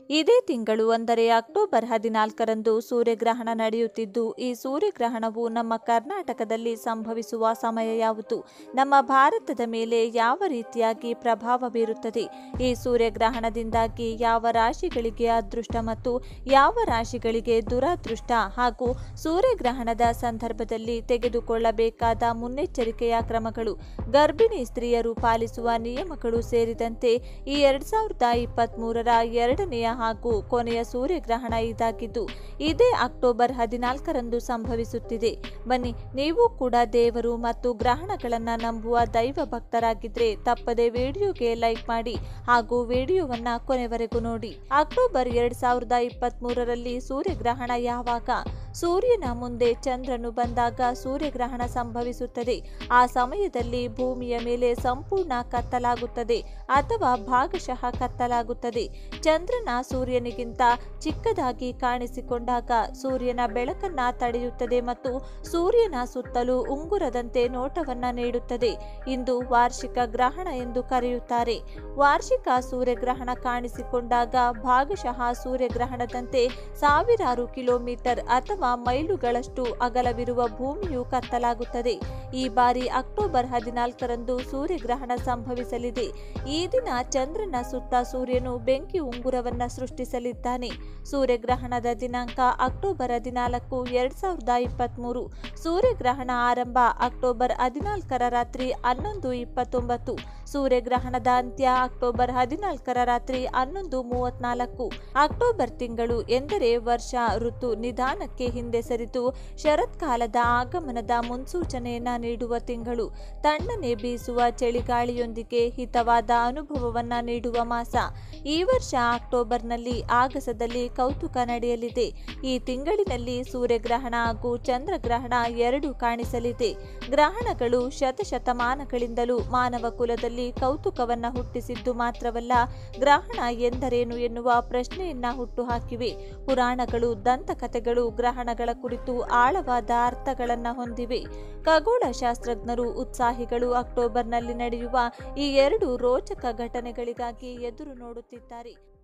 ಇದೇ ತಿಂಗಳು ಅಂದರೆ ಅಕ್ಟೋಬರ್ ಹದಿನಾಲ್ಕರಂದು ಸೂರ್ಯಗ್ರಹಣ ನಡೆಯುತ್ತಿದ್ದು ಈ ಸೂರ್ಯಗ್ರಹಣವು ನಮ್ಮ ಕರ್ನಾಟಕದಲ್ಲಿ ಸಂಭವಿಸುವ ಸಮಯ ಯಾವುದು ನಮ್ಮ ಭಾರತದ ಮೇಲೆ ಯಾವ ರೀತಿಯಾಗಿ ಪ್ರಭಾವ ಬೀರುತ್ತದೆ ಈ ಸೂರ್ಯಗ್ರಹಣದಿಂದಾಗಿ ಯಾವ ರಾಶಿಗಳಿಗೆ ಅದೃಷ್ಟ ಮತ್ತು ಯಾವ ರಾಶಿಗಳಿಗೆ ದುರದೃಷ್ಟ ಹಾಗೂ ಸೂರ್ಯಗ್ರಹಣದ ಸಂದರ್ಭದಲ್ಲಿ ತೆಗೆದುಕೊಳ್ಳಬೇಕಾದ ಮುನ್ನೆಚ್ಚರಿಕೆಯ ಕ್ರಮಗಳು ಗರ್ಭಿಣಿ ಸ್ತ್ರೀಯರು ಪಾಲಿಸುವ ನಿಯಮಗಳು ಸೇರಿದಂತೆ ಈ ಎರಡ್ ಸಾವಿರದ ಇಪ್ಪತ್ತ್ ಮೂರರ ಎರಡನೆಯ ಹಾಗೂ ಕೊನೆಯ ಸೂರ್ಯಗ್ರಹಣ ಇದಾಗಿದ್ದು ಇದೇ ಅಕ್ಟೋಬರ್ ಹದಿನಾಲ್ಕರಂದು ಸಂಭವಿಸುತ್ತಿದೆ ಬನ್ನಿ ನೀವು ಕೂಡ ದೇವರು ಮತ್ತು ಗ್ರಹಣಗಳನ್ನು ನಂಬುವ ದೈವ ಭಕ್ತರಾಗಿದ್ರೆ ತಪ್ಪದೆ ವಿಡಿಯೋಗೆ ಲೈಕ್ ಮಾಡಿ ಹಾಗೂ ವಿಡಿಯೋವನ್ನ ಕೊನೆವರೆಗೂ ನೋಡಿ ಅಕ್ಟೋಬರ್ ಎರಡ್ ಸಾವಿರದ ಇಪ್ಪತ್ತ್ ಮೂರರಲ್ಲಿ ಸೂರ್ಯಗ್ರಹಣ ಯಾವಾಗ ಸೂರ್ಯನ ಮುಂದೆ ಚಂದ್ರನು ಬಂದಾಗ ಸೂರ್ಯಗ್ರಹಣ ಸಂಭವಿಸುತ್ತದೆ ಆ ಸಮಯದಲ್ಲಿ ಭೂಮಿಯ ಮೇಲೆ ಸಂಪೂರ್ಣ ಕತ್ತಲಾಗುತ್ತದೆ ಅಥವಾ ಭಾಗಶಃ ಕತ್ತಲಾಗುತ್ತದೆ ಚಂದ್ರನ ಸೂರ್ಯನಿಗಿಂತ ಚಿಕ್ಕದಾಗಿ ಕಾಣಿಸಿಕೊಂಡಾಗ ಸೂರ್ಯನ ಬೆಳಕನ್ನ ತಡೆಯುತ್ತದೆ ಮತ್ತು ಸೂರ್ಯನ ಸುತ್ತಲೂ ಉಂಗುರದಂತೆ ನೋಟವನ್ನ ನೀಡುತ್ತದೆ ಇಂದು ವಾರ್ಷಿಕ ಗ್ರಹಣ ಎಂದು ಕರೆಯುತ್ತಾರೆ ವಾರ್ಷಿಕ ಸೂರ್ಯಗ್ರಹಣ ಕಾಣಿಸಿಕೊಂಡಾಗ ಭಾಗಶಃ ಸೂರ್ಯಗ್ರಹಣದಂತೆ ಸಾವಿರಾರು ಕಿಲೋಮೀಟರ್ ಅಥವಾ ಮೈಲುಗಳಷ್ಟು ಅಗಲವಿರುವ ಭೂಮಿಯು ಕತ್ತಲಾಗುತ್ತದೆ ಈ ಬಾರಿ ಅಕ್ಟೋಬರ್ ಹದಿನಾಲ್ಕರಂದು ಸೂರ್ಯಗ್ರಹಣ ಸಂಭವಿಸಲಿದೆ ಈ ದಿನ ಚಂದ್ರನ ಸುತ್ತ ಸೂರ್ಯನು ಬೆಂಕಿ ಉಂಗುರವನ್ನ ಸೃಷ್ಟಿಸಲಿದ್ದಾನೆ ಸೂರ್ಯಗ್ರಹಣದ ದಿನಾಂಕ ಅಕ್ಟೋಬರ್ ಹದಿನಾಲ್ಕು ಎರಡ್ ಸಾವಿರದ ಇಪ್ಪತ್ತ್ಮೂರು ಸೂರ್ಯಗ್ರಹಣ ಆರಂಭ ಅಕ್ಟೋಬರ್ ಹದಿನಾಲ್ಕರ ರಾತ್ರಿ ಹನ್ನೊಂದು ಇಪ್ಪತ್ತೊಂಬತ್ತು ಸೂರ್ಯಗ್ರಹಣದ ಅಂತ್ಯ ಅಕ್ಟೋಬರ್ ಹದಿನಾಲ್ಕರ ರಾತ್ರಿ ಹನ್ನೊಂದು ಮೂವತ್ನಾಲ್ಕು ಅಕ್ಟೋಬರ್ ತಿಂಗಳು ಎಂದರೆ ವರ್ಷ ಋತು ನಿಧಾನಕ್ಕೆ ಹಿಂದೆ ಸರಿದು ಶರತ್ಕಾಲದ ಆಗಮನದ ಮುನ್ಸೂಚನೆಯನ್ನ ನೀಡುವ ತಿಂಗಳು ತಣ್ಣನೆ ಬೀಸುವ ಚಳಿಗಾಳಿಯೊಂದಿಗೆ ಹಿತವಾದ ಅನುಭವವನ್ನ ನೀಡುವ ಮಾಸ ಈ ವರ್ಷ ಅಕ್ಟೋಬರ್ನಲ್ಲಿ ಆಗಸದಲ್ಲಿ ಕೌತುಕ ನಡೆಯಲಿದೆ ಈ ತಿಂಗಳಿನಲ್ಲಿ ಸೂರ್ಯಗ್ರಹಣ ಹಾಗೂ ಚಂದ್ರಗ್ರಹಣ ಎರಡೂ ಕಾಣಿಸಲಿದೆ ಗ್ರಹಣಗಳು ಶತಶತಮಾನಗಳಿಂದಲೂ ಮಾನವ ಕುಲದಲ್ಲಿ ಕೌತುಕವನ್ನ ಹುಟ್ಟಿಸಿದ್ದು ಮಾತ್ರವಲ್ಲ ಗ್ರಹಣ ಎಂದರೇನು ಎನ್ನುವ ಪ್ರಶ್ನೆಯನ್ನ ಹುಟ್ಟುಹಾಕಿವೆ ಪುರಾಣಗಳು ದಂತಕಥೆಗಳು ಗ್ರಹಣಗಳ ಕುರಿತು ಆಳವಾದ ಅರ್ಥಗಳನ್ನ ಹೊಂದಿವೆ ಖಗೋಳ ಶಾಸ್ತ್ರಜ್ಞರು ಉತ್ಸಾಹಿಗಳು ಅಕ್ಟೋಬರ್ನಲ್ಲಿ ನಡೆಯುವ ಈ ಎರಡು ರೋಚಕ ಘಟನೆಗಳಿಗಾಗಿ ಎದುರು ನೋಡುತ್ತಿದ್ದಾರೆ